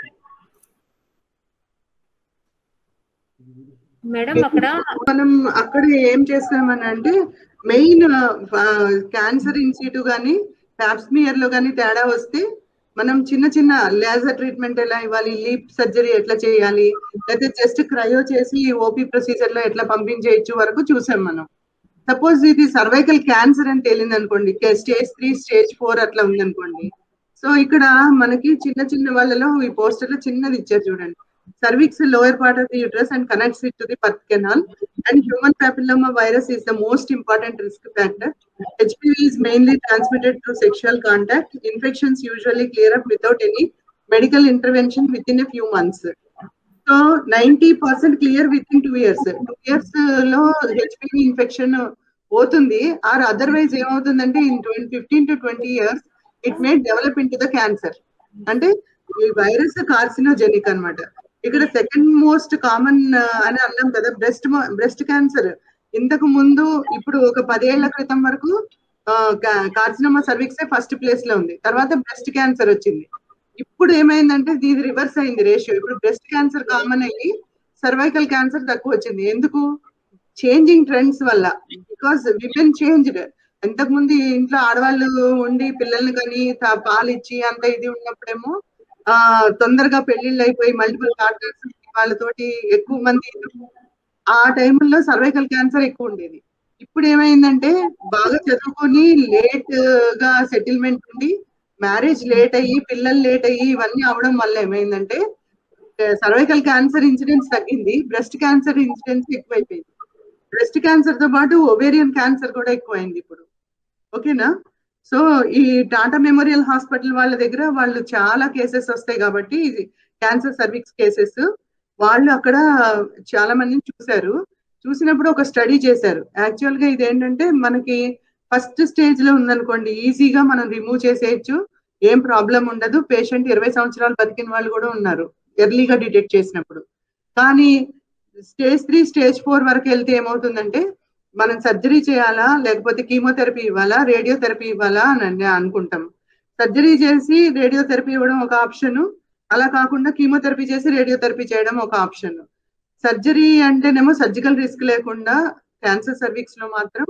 మేడం అక్కడ మనం అక్కడ ఏం చేస్తామని అంటే మెయిన్ క్యాన్సర్ ఇన్స్టిట్యూట్ కానీ ప్యాప్స్మియర్ లో కానీ తేడా వస్తే మనం చిన్న చిన్న లేజర్ ట్రీట్మెంట్ ఎలా ఇవ్వాలి లీప్ సర్జరీ ఎట్లా చేయాలి లేకపోతే జస్ట్ క్రయో చేసి ఓపీ ప్రొసీజర్ లో ఎట్లా పంపించేయచ్చు వరకు చూసాం మనం సపోజ్ ఇది సర్వైకల్ క్యాన్సర్ అని తేలింది అనుకోండి స్టేజ్ త్రీ స్టేజ్ ఫోర్ అట్లా ఉందనుకోండి సో ఇక్కడ మనకి చిన్న చిన్న వాళ్ళలో ఈ పోస్టర్ లో చిన్నది ఇచ్చారు చూడండి cervix lower part of the uterus and connects it to the birth canal and human papilloma virus is the most important risk factor. HPV is mainly transmitted through sexual contact. Infections usually clear up without any medical intervention within a few months. So ninety percent clear within two years two years లో HPV infection పోతుంది or otherwise ఏమవుతుందంటే in twenty fifteen to twenty years it may develop into the cancer అంటే ఈ virus carcinogenic అన్నమాట ఇక్కడ second most common అని అన్నాం కదా బ్రెస్ట్ బ్రెస్ట్ క్యాన్సర్ ఇంతకు ముందు ఇప్పుడు ఒక పదేళ్ల క్రితం వరకు కార్సినోమా సర్విక్సే ఫస్ట్ ప్లేస్ లో ఉంది తర్వాత బ్రెస్ట్ క్యాన్సర్ వచ్చింది ఇప్పుడు ఏమైందంటే ఇది రివర్స్ అయింది రేషియో ఇప్పుడు బ్రెస్ట్ క్యాన్సర్ కామన్ అయ్యి సర్వైకల్ క్యాన్సర్ తక్కువ వచ్చింది ఎందుకు చేంజింగ్ ట్రెండ్స్ వల్ల బికాస్ విమెన్ చేంజ్డ్ ఇంతకు ముందు ఇంట్లో ఆడవాళ్ళు ఉండి పిల్లల్ని కానీ తా- పాలు ఇచ్చి అంత ఇది ఉన్నప్పుడేమో ఆ తొందరగా పెళ్లిళ్ళు అయిపోయి మల్టిపుల్ పార్ట్నర్స్ వాళ్ళతోటి ఎక్కువ మంది ఆ టైంలో సర్వైకల్ క్యాన్సర్ ఎక్కువ ఉండేది ఇప్పుడు ఏమైందంటే బాగా చదువుకొని లేట్ గా సెటిల్మెంట్ ఉండి మ్యారేజ్ లేట్ అయ్యి పిల్లలు లేట్ అయ్యి ఇవన్నీ అవడం వల్ల ఏమైందంటే సర్వైకల్ క్యాన్సర్ ఇన్సిడెన్స్ తగ్గింది బ్రెస్ట్ క్యాన్సర్ ఇన్సిడెన్స్ ఎక్కువైపోయింది బ్రెస్ట్ క్యాన్సర్ తో పాటు ఒవేరియన్ క్యాన్సర్ కూడా ఎక్కువైంది ఇప్పుడు ఓకేనా సో ఈ టాటా మెమోరియల్ హాస్పిటల్ వాళ్ళ దగ్గర వాళ్ళు చాలా కేసెస్ వస్తాయి కాబట్టి ఇది క్యాన్సర్ సర్విక్స్ కేసెస్ వాళ్ళు అక్కడ చాలా మందిని చూశారు చూసినప్పుడు ఒక స్టడీ చేశారు యాక్చువల్ గా ఇది ఏంటంటే మనకి ఫస్ట్ స్టేజ్ లో ఉందనుకోండి ఈజీగా మనం రిమూవ్ చేసేయచ్చు ఏం ప్రాబ్లం ఉండదు పేషెంట్ ఇరవై సంవత్సరాలు బతికిన వాళ్ళు కూడా ఉన్నారు ఎర్లీగా డిటెక్ట్ చేసినప్పుడు కానీ స్టేజ్ త్రీ స్టేజ్ ఫోర్ వరకు వెళ్తే ఏమవుతుందంటే మనం సర్జరీ చేయాలా లేకపోతే కీమోథెరపీ ఇవ్వాలా రేడియోథెరపీ ఇవ్వాలా అని అనుకుంటాం సర్జరీ చేసి రేడియోథెరపీ ఇవ్వడం ఒక ఆప్షన్ అలా కాకుండా కీమోథెరపీ చేసి రేడియోథెరపీ చేయడం ఒక ఆప్షన్ సర్జరీ అంటేనేమో సర్జికల్ రిస్క్ లేకుండా క్యాన్సర్ సర్వీక్స్ లో మాత్రం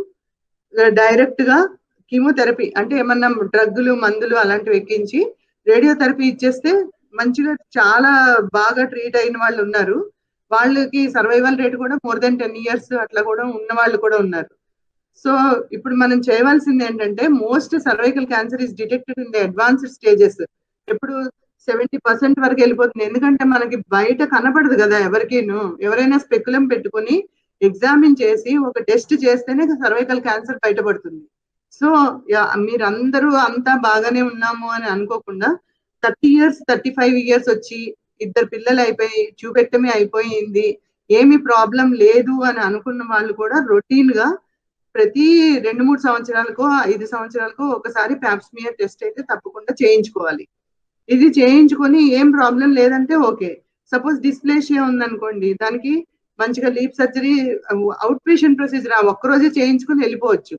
డైరెక్ట్ గా కీమోథెరపీ అంటే ఏమన్నా డ్రగ్గులు మందులు అలాంటివి ఎక్కించి రేడియోథెరపీ ఇచ్చేస్తే మంచిగా చాలా బాగా ట్రీట్ అయిన వాళ్ళు ఉన్నారు వాళ్ళకి సర్వైవల్ రేట్ కూడా మోర్ దెన్ టెన్ ఇయర్స్ అట్లా కూడా ఉన్న వాళ్ళు కూడా ఉన్నారు సో ఇప్పుడు మనం చేయవలసింది ఏంటంటే most cervical cancer is detected in the advanced stages ఇప్పుడు సెవెంటీ పర్సెంట్ వరకు వెళ్ళిపోతుంది ఎందుకంటే మనకి బయట కనపడదు కదా ఎవరికీను ఎవరైనా స్పెక్యులం పెట్టుకుని ఎగ్జామిన్ చేసి ఒక టెస్ట్ చేస్తేనే సర్వైకల్ క్యాన్సర్ బయటపడుతుంది సో మీరందరూ అంతా బాగానే ఉన్నాము అని అనుకోకుండా thirty years thirty five years వచ్చి ఇద్దరు పిల్లలు అయిపోయి ట్యూబెక్టమీ అయిపోయింది ఏమి ప్రాబ్లం లేదు అని అనుకున్న వాళ్ళు కూడా రొటీన్ గా ప్రతి రెండు మూడు సంవత్సరాలకు ఐదు సంవత్సరాలకు ఒకసారి ప్యాప్స్మియర్ టెస్ట్ అయితే తప్పకుండా చేయించుకోవాలి ఇది చేయించుకొని ఏం ప్రాబ్లం లేదంటే ఓకే సపోజ్ డిస్ప్లేషియా ఉందనుకోండి దానికి మంచిగా LEEP surgery out patient procedure ఆ ఒక్కరోజే చేయించుకుని వెళ్ళిపోవచ్చు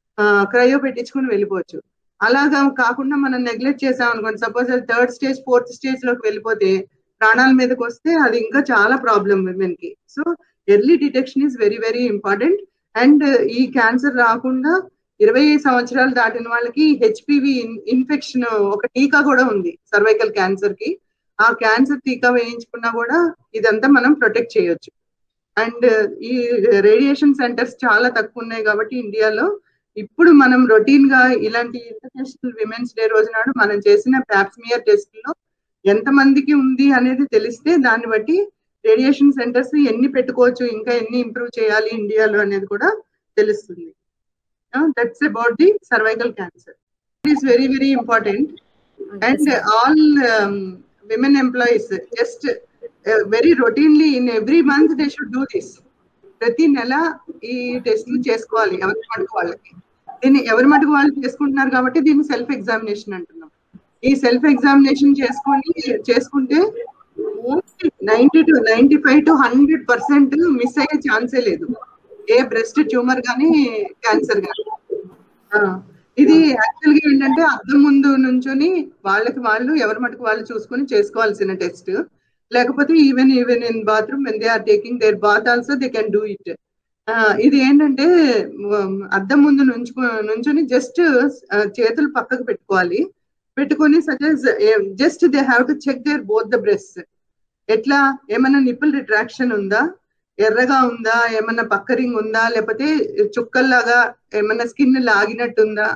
క్రయో పెట్టించుకుని వెళ్ళిపోవచ్చు అలాగా కాకుండా మనం నెగ్లెక్ట్ చేసాం అనుకోండి సపోజ్ అది థర్డ్ స్టేజ్ ఫోర్త్ స్టేజ్ లోకి వెళ్ళిపోతే ప్రాణాల మీదకి వస్తే అది ఇంకా చాలా ప్రాబ్లం విమెన్ కి so early detection is very very important and ఈ క్యాన్సర్ రాకుండా ఇరవై సంవత్సరాలు దాటిన వాళ్ళకి హెచ్పివి ఇన్ఫెక్షన్ ఒక టీకా కూడా ఉంది సర్వైకల్ క్యాన్సర్ కి ఆ క్యాన్సర్ టీకా వేయించుకున్నా కూడా ఇదంతా మనం ప్రొటెక్ట్ చేయొచ్చు అండ్ ఈ రేడియేషన్ సెంటర్స్ చాలా తక్కువ ఉన్నాయి కాబట్టి ఇండియాలో ఇప్పుడు మనం రొటీన్ గా ఇలాంటి ఇంటర్నేషనల్ విమెన్స్ డే రోజు నాడు మనం చేసిన ప్యాప్స్మియర్ టెస్ట్ లో ఎంత మందికి ఉంది అనేది తెలిస్తే దాన్ని బట్టి రేడియేషన్ సెంటర్స్ ఎన్ని పెట్టుకోవచ్చు ఇంకా ఎన్ని ఇంప్రూవ్ చేయాలి ఇండియాలో అనేది కూడా తెలుస్తుంది that's about the cervical cancer it is very very important and all women employees just very routinely in every month they should do this ప్రతి నెల ఈ టెస్ట్ చేసుకోవాలి ఎవరి మటుకు వాళ్ళకి దీన్ని ఎవరి మటుకు వాళ్ళు చేసుకుంటున్నారు కాబట్టి దీన్ని సెల్ఫ్ ఎగ్జామినేషన్ అంటున్నాం ఈ సెల్ఫ్ ఎగ్జామినేషన్ చేసుకొని చేసుకుంటే ninety to ninety five to hundred percent miss అయ్యే ఛాన్సే లేదు ఏ బ్రెస్ట్ ట్యూమర్ కానీ క్యాన్సర్ కానీ ఇది యాక్చువల్ గా ఏంటంటే అద్దం ముందు నుంచొని వాళ్ళకి వాళ్ళు ఎవరి మటుకు వాళ్ళు చూసుకొని చేసుకోవాల్సిన టెస్ట్ లేకపోతే even even in bathroom when they are taking their bath also they can do it ఇది ఏంటంటే అద్దం ముందు నుంచుకో నుంచొని జస్ట్ చేతులు పక్కకు పెట్టుకోవాలి పెట్టుకొని సజెస్ just they have to check their both the breast ఎట్లా ఏమైనా నిప్పుల్ రిట్రాక్షన్ ఉందా ఎర్రగా ఉందా ఏమన్నా పక్కరింగ్ ఉందా లేకపోతే చుక్కల్లాగా ఏమన్నా స్కిన్ లాగినట్టుందా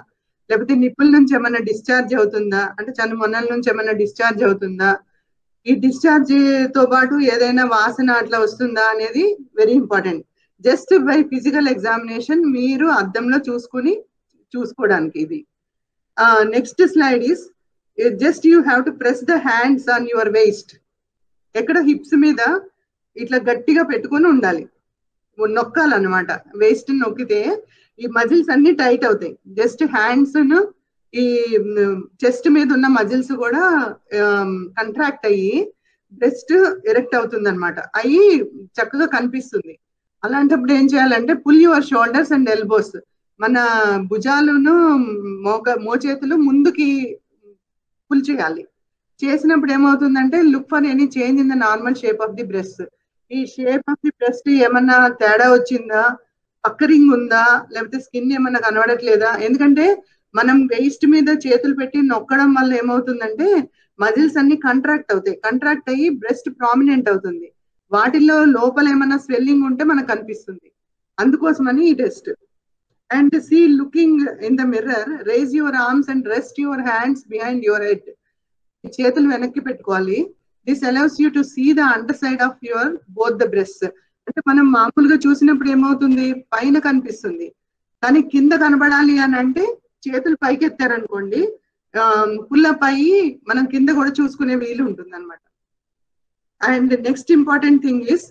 లేకపోతే నిప్పుల నుంచి ఏమైనా డిశ్చార్జ్ అవుతుందా అంటే చను మొన్నల నుంచి ఏమైనా డిశ్చార్జ్ అవుతుందా ఈ డిశ్చార్జ్ తో పాటు ఏదైనా వాసన అట్లా వస్తుందా అనేది very important just by physical examination మీరు అద్దంలో చూసుకుని చూసుకోవడానికి ఇది next slide is just you have to press the hands on your waist ఎక్కడ హిప్స్ మీద ఇట్లా గట్టిగా పెట్టుకొని ఉండాలి నొక్కాలన్నమాట వేస్ట్ నొక్కితే ఈ మజిల్స్ అన్ని టైట్ అవుతాయి జస్ట్ హ్యాండ్స్ ఈ చెస్ట్ మీద ఉన్న మజిల్స్ కూడా కంట్రాక్ట్ అయ్యి బ్రెస్ట్ ఎరెక్ట్ అవుతుంది అనమాట అయ్యి చక్కగా కనిపిస్తుంది అలాంటప్పుడు ఏం చేయాలంటే pull your shoulders and elbows మన భుజాలను మోక మోచేతులు ముందుకి పుల్ చేయాలి చేసినప్పుడు ఏమవుతుందంటే look for any change in the normal shape of the breast ఈ షేప్ ఆఫ్ ది బ్రెస్ట్ ఏమన్నా తేడా వచ్చిందా పక్కరింగ్ ఉందా లేకపోతే స్కిన్ ఏమన్నా కనబడట్లేదా ఎందుకంటే మనం వేస్ట్ మీద చేతులు పెట్టి నొక్కడం వల్ల ఏమవుతుందంటే మజిల్స్ అన్ని కంట్రాక్ట్ అవుతాయి కంట్రాక్ట్ అయ్యి బ్రెస్ట్ ప్రామినెంట్ అవుతుంది వాటిల్లో లోపల ఏమన్నా స్వెల్లింగ్ ఉంటే మనకు కనిపిస్తుంది అందుకోసమని ఈ test and see looking in the mirror raise your arms and rest your hands behind your head చేతులు వెనక్కి పెట్టుకోవాలి this allows you to see the underside of your both the breast అంటే మనం మామూలుగా చూసినప్పుడు ఏమవుతుంది పైన కనిపిస్తుంది కానీ కింద కనబడాలి అని అంటే చేతులు పైకి ఎత్తారనుకోండి పుల్లప్ అయ్యి మనం కింద కూడా చూసుకునే వీలు ఉంటుంది అనమాట and next important thing is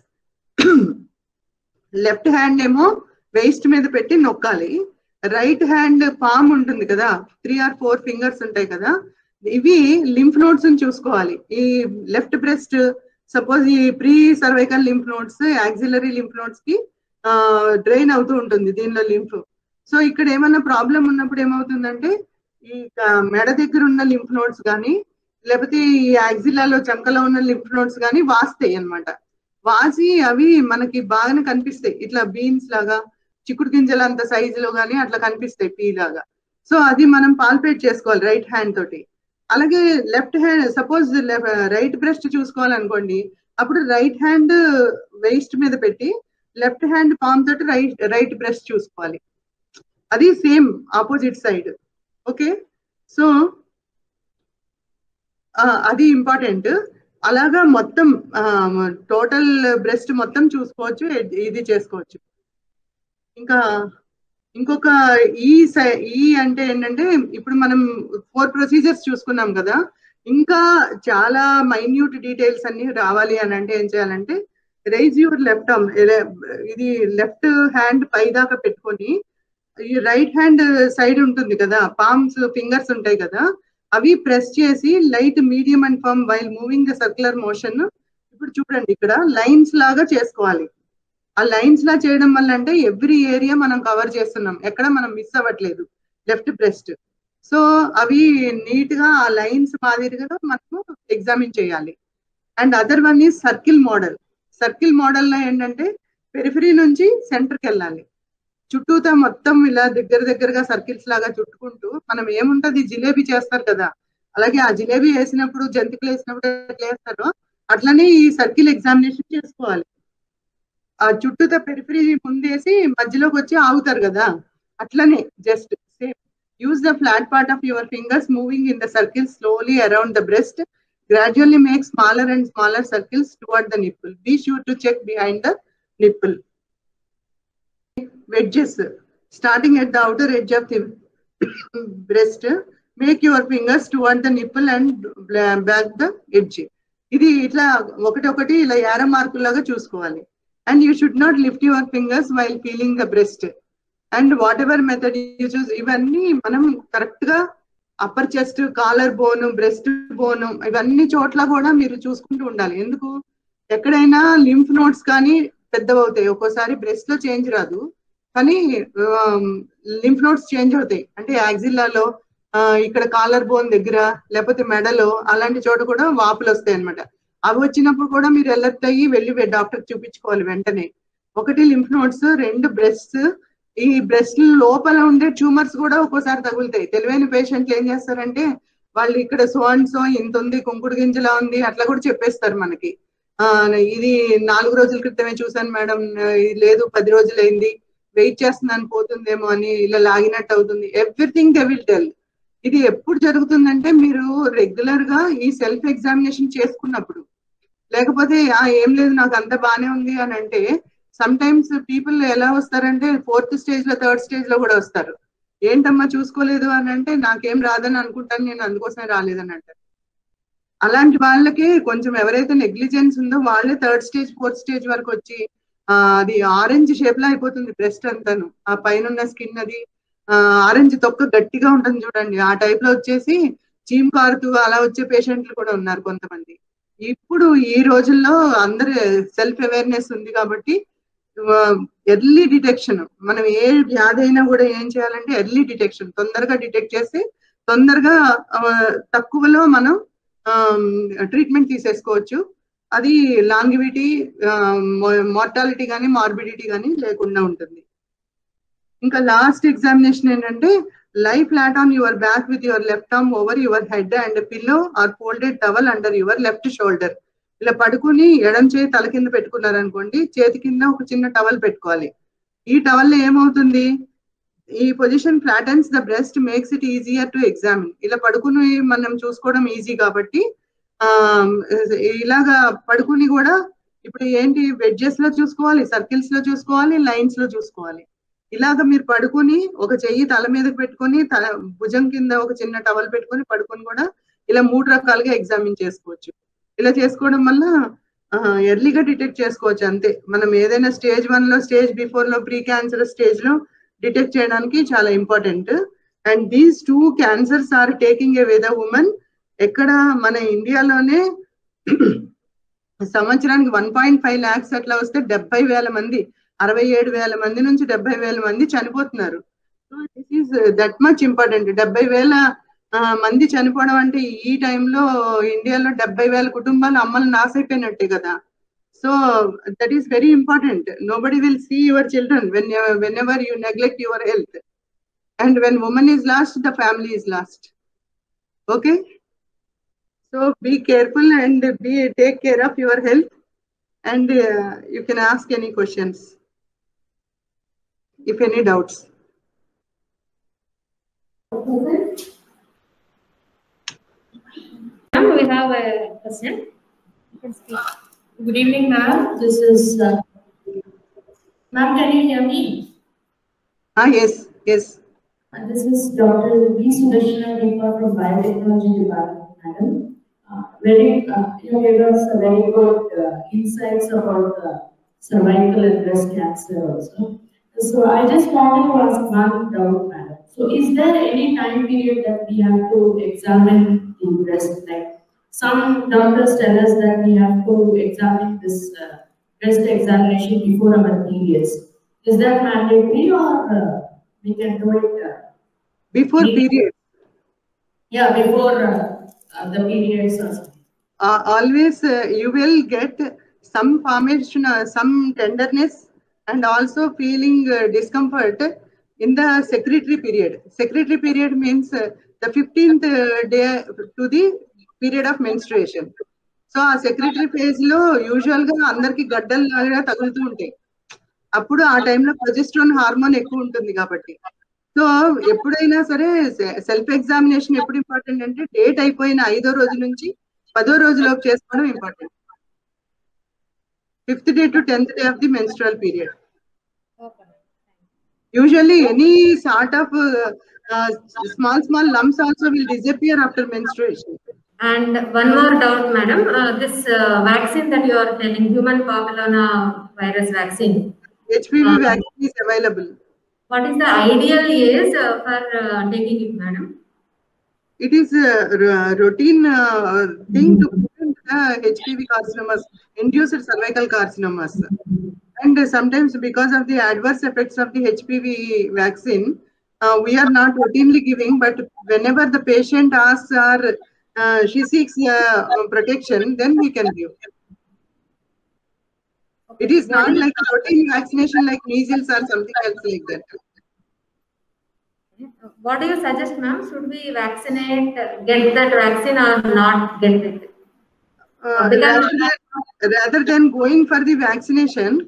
left hand ఏమో వేస్ట్ మీద పెట్టి నొక్కాలి రైట్ హ్యాండ్ పామ్ ఉంటుంది కదా త్రీ ఆర్ ఫోర్ ఫింగర్స్ ఉంటాయి కదా ఇవి లింఫ్ నోట్స్ చూసుకోవాలి ఈ లెఫ్ట్ బ్రెస్ట్ సపోజ్ ఈ pre cervical lymph nodes axillary lymph nodes కి డ్రైన్ అవుతూ ఉంటుంది దీనిలో లింఫ్ సో ఇక్కడ ఏమన్నా ప్రాబ్లం ఉన్నప్పుడు ఏమవుతుందంటే ఈ మెడ దగ్గర ఉన్న లింఫ్ నోట్స్ కానీ లేకపోతే ఈ యాక్సిలాలో చంకలో ఉన్న లింఫ్ నోట్స్ కానీ వాస్తాయి అనమాట వాసి అవి మనకి బాగానే కనిపిస్తాయి ఇట్లా బీన్స్ లాగా చిక్కుడు గింజల అంత సైజులో కానీ అట్లా కనిపిస్తాయి పీ లాగా సో అది మనం పాల్పేట్ చేసుకోవాలి రైట్ హ్యాండ్ తోటి అలాగే left hand suppose right breast చూసుకోవాలనుకోండి అప్పుడు రైట్ హ్యాండ్ వేస్ట్ మీద పెట్టి లెఫ్ట్ హ్యాండ్ పామ్ తోటి రైట్ రైట్ బ్రెస్ట్ చూసుకోవాలి అది same opposite side okay so అది ఇంపార్టెంట్ అలాగా మొత్తం టోటల్ బ్రెస్ట్ మొత్తం చూసుకోవచ్చు ఇది చేసుకోవచ్చు ఇంకా ఇంకొక ఈ ఈ అంటే ఏంటంటే ఇప్పుడు మనం ఫోర్ ప్రొసీజర్స్ చూసుకున్నాం కదా ఇంకా చాలా మైన్యూట్ డీటెయిల్స్ అన్ని రావాలి అని అంటే ఏం చేయాలంటే రైజ్ యువర్ లెఫ్ట్ ఆర్మ్ ఇది లెఫ్ట్ హ్యాండ్ పై దాకా పెట్టుకొని ఈ రైట్ హ్యాండ్ సైడ్ ఉంటుంది కదా పామ్స్ ఫింగర్స్ ఉంటాయి కదా అవి ప్రెస్ చేసి light medium and firm while moving the circular motion ఇప్పుడు చూడండి ఇక్కడ లైన్స్ లాగా చేసుకోవాలి ఆ లైన్స్ లా చేయడం వల్ల అంటే ఎవ్రీ ఏరియా మనం కవర్ చేస్తున్నాం ఎక్కడ మనం మిస్ అవ్వట్లేదు లెఫ్ట్ బ్రెస్ట్ సో అవి నీట్ గా ఆ లైన్స్ మాదిరిగా మనము ఎగ్జామిన్ చేయాలి and other one is circle model circle model లో ఏంటంటే పెరిఫరీ నుంచి సెంటర్కి వెళ్ళాలి చుట్టూతా మొత్తం ఇలా దగ్గర దగ్గరగా సర్కిల్స్ లాగా చుట్టుకుంటూ మనం ఏముంటది జిలేబీ చేస్తారు కదా అలాగే ఆ జిలేబీ వేసినప్పుడు జంతికలు వేసినప్పుడు ఎట్లా వేస్తారో అట్లనే ఈ సర్కిల్ ఎగ్జామినేషన్ చేసుకోవాలి ఆ చుట్టూతా పెరిఫరీ ముందేసి మధ్యలోకి వచ్చి ఆగుతారు కదా అట్లనే just same use the flat part of your fingers moving in the circle slowly around the breast gradually make smaller and smaller circles toward the nipple. Be sure to check behind the nipple. Wedges. Starting at the outer edge of the breast, make your fingers toward the nipple and back the edge. ఇది ఇట్లా ఒకటి ఒకటి ఇలా యార మార్కులాగా చూసుకోవాలి and you should not lift your fingers while feeling the breast and whatever method you choose ఇవన్నీ మనం కరెక్ట్ గా upper chest collar bone breast bone ఇవన్నీ చోట్ల కూడా మీరు చూసుకుంటూ ఉండాలి ఎందుకు ఎక్కడైనా లింఫ్ నోట్స్ కానీ పెద్దవవుతాయి ఒక్కోసారి బ్రెస్ట్ లో చేంజ్ రాదు కానీ లింఫ్ నోట్స్ చేంజ్ అవుతాయి అంటే యాక్సిల్లాలో ఇక్కడ కాలర్ బోన్ దగ్గర లేకపోతే మెడలో అలాంటి చోట కూడా వాపులు వస్తాయి అనమాట అవి వచ్చినప్పుడు కూడా మీరు అలర్ట్ అయ్యి వెళ్ళి డాక్టర్ చూపించుకోవాలి వెంటనే ఒకటి లింఫ్ నోట్స్ రెండు బ్రెస్ట్ ఈ బ్రెస్ట్ లోపల ఉండే ట్యూమర్స్ కూడా ఒక్కోసారి తగులుతాయి తెలివైన పేషెంట్లు ఏం చేస్తారంటే వాళ్ళు ఇక్కడ సో అండ్ సో ఇంత ఉంది కుంకుడు గింజలా ఉంది అట్లా కూడా చెప్పేస్తారు మనకి ఆ ఇది నాలుగు రోజుల క్రితమే చూసాను మేడం ఇది లేదు పది రోజులైంది వెయిట్ చేస్తున్నాను పోతుందేమో అని ఇలా లాగినట్టు అవుతుంది ఎవ్రీథింగ్ దే విల్ టెల్ ఇది ఎప్పుడు జరుగుతుందంటే మీరు రెగ్యులర్ గా ఈ సెల్ఫ్ ఎగ్జామినేషన్ చేసుకున్నప్పుడు లేకపోతే "ఆ, ఏం లేదు నాకు అంత బానే ఉంది అని అంటే సమ్ టైమ్స్ పీపుల్ ఎలా వస్తారంటే ఫోర్త్ స్టేజ్ లో థర్డ్ స్టేజ్ లో కూడా వస్తారు ఏంటమ్మా చూసుకోలేదు అని అంటే నాకేం రాదని అనుకుంటాను నేను అందుకోసమే రాలేదని అంటారు అలాంటి వాళ్ళకి కొంచెం ఎవరైతే నెగ్లిజెన్స్ ఉందో వాళ్ళే థర్డ్ స్టేజ్ ఫోర్త్ స్టేజ్ వరకు వచ్చి ఆ, అది ఆరెంజ్ షేప్ లో అయిపోతుంది బ్రెస్ట్ అంతాను ఆ పైన ఉన్న స్కిన్ అది ఆరెంజ్ తొక్క గట్టిగా ఉంటుంది చూడండి ఆ టైప్ లో వచ్చేసి చీమ్ కారుతూ అలా వచ్చే పేషెంట్లు కూడా ఉన్నారు కొంతమంది ఇప్పుడు ఈ రోజుల్లో అందరు సెల్ఫ్ అవేర్నెస్ ఉంది కాబట్టి ఎర్లీ డిటెక్షన్ మనం ఏ వ్యాధి అయినా కూడా ఏం చేయాలంటే ఎర్లీ డిటెక్షన్ తొందరగా డిటెక్ట్ చేసి తొందరగా ఆ, తక్కువలో మనం ట్రీట్మెంట్ తీసేసుకోవచ్చు అది లాంగివిటీ మార్టాలిటీ కానీ మార్బిడిటీ కానీ లేకుండా ఉంటుంది ఇంకా లాస్ట్ ఎగ్జామినేషన్ ఏంటంటే lie flat on your back with your left arm over your head and pillow or folded towel under your left shoulder ఇలా పడుకుని ఎడం చేయి తల కింద పెట్టుకున్నారు అనుకోండి చేతి కింద ఒక చిన్న టవల్ పెట్టుకోవాలి ఈ టవల్ ఏమవుతుంది ఈ position flattens the breast makes it easier to examine ఇలా పడుకుని మనం చూసుకోవడం ఈజీ కాబట్టి ఆ ఇలాగా పడుకుని కూడా ఇప్పుడు ఏంటి వెడ్జెస్ లో చూసుకోవాలి సర్కిల్స్ లో చూసుకోవాలి లైన్స్ లో చూసుకోవాలి ఇలాగ మీరు పడుకొని ఒక చెయ్యి తల మీదకి పెట్టుకొని తల భుజం కింద ఒక చిన్న టవల్ పెట్టుకొని పడుకొని కూడా ఇలా మూడు రకాలుగా ఎగ్జామిన్ చేసుకోవచ్చు ఇలా చేసుకోవడం వల్ల ఎర్లీగా డిటెక్ట్ చేసుకోవచ్చు అంతే మనం ఏదైనా స్టేజ్ వన్ లో స్టేజ్ బిఫోర్ లో ప్రీ క్యాన్సర్ స్టేజ్ లో డిటెక్ట్ చేయడానికి చాలా important and these two cancers are taking a with women ఎక్కడ మన ఇండియాలోనే సంవత్సరానికి వన్ పాయింట్ ఫైవ్ ల్యాక్స్ అట్లా వస్తే డెబ్బై వేల మంది అరవై ఏడు వేల మంది నుంచి డెబ్బై వేల మంది చనిపోతున్నారు so this is that much important డెబ్బై వేల ఆ, మంది చనిపోవడం అంటే ఈ టైంలో ఇండియాలో డెబ్బై వేల కుటుంబాలు అమ్మలు నాసైపోయినట్టే కదా so that is very important nobody will see your children when whenever you neglect your health and when women is lost the family is lost okay so be careful and be take care of your health and you can ask any questions if any doubts. Ma'am, we have a question. You can speak. Good evening, ma'am. This is, uh, ma'am, can you hear me? Ah, yes, yes. Uh, This is Dr. V. Sudarshana Deepa from Biotechnology Department, madam. Uh, Very, uh, you gave us a very good uh, insights about uh, cervical and breast cancer also. So I just wanted to ask one doubt, madam. So is there any time period that we have to examine the breast? Like some doctors tell us that we have to examine this uh, breast examination before our periods. Is that mandatory or uh, we can do it? Uh, Before Yeah. period, yeah, before uh, uh, the periods or something. uh, always uh, you will get some formation, uh, some tenderness, and also feeling uh, discomfort in the secretary period. Secretary period means uh, the 15th uh, day to the period of menstruation. So ఆ secretory phase లో usual గా అందరికి గడ్డలు లాగా తగులుతూ ఉంటాయి అప్పుడు ఆ టైంలో ప్రొజెస్ట్రాన్ హార్మోన్ ఎక్కువ ఉంటుంది కాబట్టి సో ఎప్పుడైనా సరే సెల్ఫ్ ఎగ్జామినేషన్ ఎప్పుడు ఇంపార్టెంట్ అంటే డేట్ అయిపోయిన ఐదో రోజు నుంచి పదో రోజులోపు చేసుకోవడం important fifth day to tenth day of the menstrual period Okay. Usually any sort of small small lumps also will disappear after menstruation And one more doubt, madam. Uh, this uh, vaccine that you are telling, human papilloma virus vaccine, HPV Ah. Vaccine is available what is the ideal age uh, for uh, taking it, madam? it is a r- routine uh, thing to prevent the HPV carcinomas, induced cervical carcinomas. And sometimes because of the adverse effects of the HPV vaccine, uh, we are not routinely giving, but whenever the patient asks or uh, she seeks uh, protection, then we can give. It is not like a routine vaccination like measles or something else like that. What do you suggest, ma'am? Should we vaccinate, uh, get that vaccine or not get it? Uh, Because- rather, than, rather than going for the vaccination,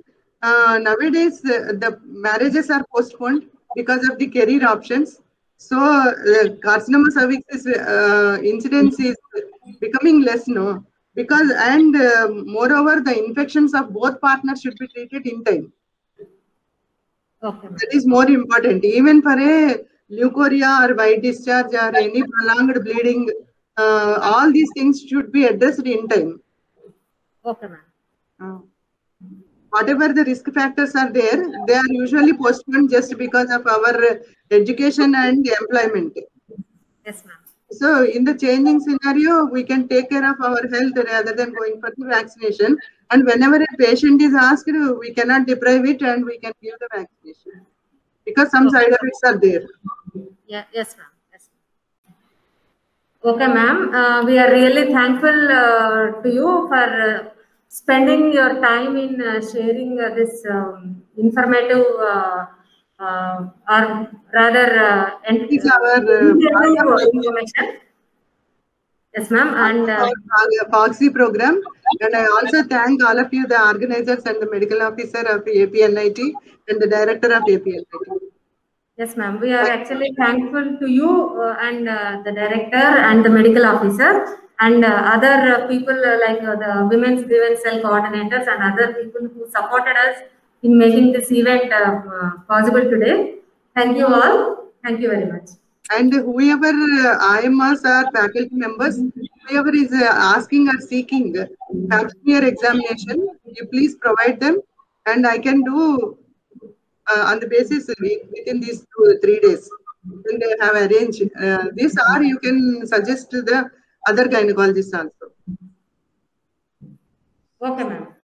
uh, nowadays uh, the marriages are postponed because of the career options. So uh, carcinoma cervix uh, incidence is becoming less, no? Because and uh, moreover, the infections of both partners should be treated in time. Okay That is more important. Even for a leukorrhea or white discharge or any prolonged bleeding, uh, all these things should be addressed in time. Okay ma'am Uh, whatever the risk factors are there, they are usually postponed just because of our education and employment. Yes ma'am So in the changing scenario, we can take care of our health rather than going for the vaccination. And whenever a patient is asked, we cannot deprive it and we can give the vaccination because some side effects are there. Yes ma'am yes okay ma'am we are really thankful to you for spending your time in sharing this informative or rather It's our uh, information. Yes, ma'am. And uh, our Foxy program. And I also thank all of you, the organizers and the medical officer of APNIT and the director of APNIT. yes, ma'am. We are actually thankful to you uh, and uh, the director and the medical officer and uh, other uh, people uh, like uh, the women's grievance cell coordinators and other people who supported us in making this event uh, uh, possible today. Thank you all. Thank you very much. And whoever uh, IMS or faculty members, whoever is uh, asking or seeking pap smear examination, you please provide them and I can do uh, on the basis wi- within these two, three days. When they have arranged uh, this or you can suggest to the other gynecologists also. Okay, ma'am.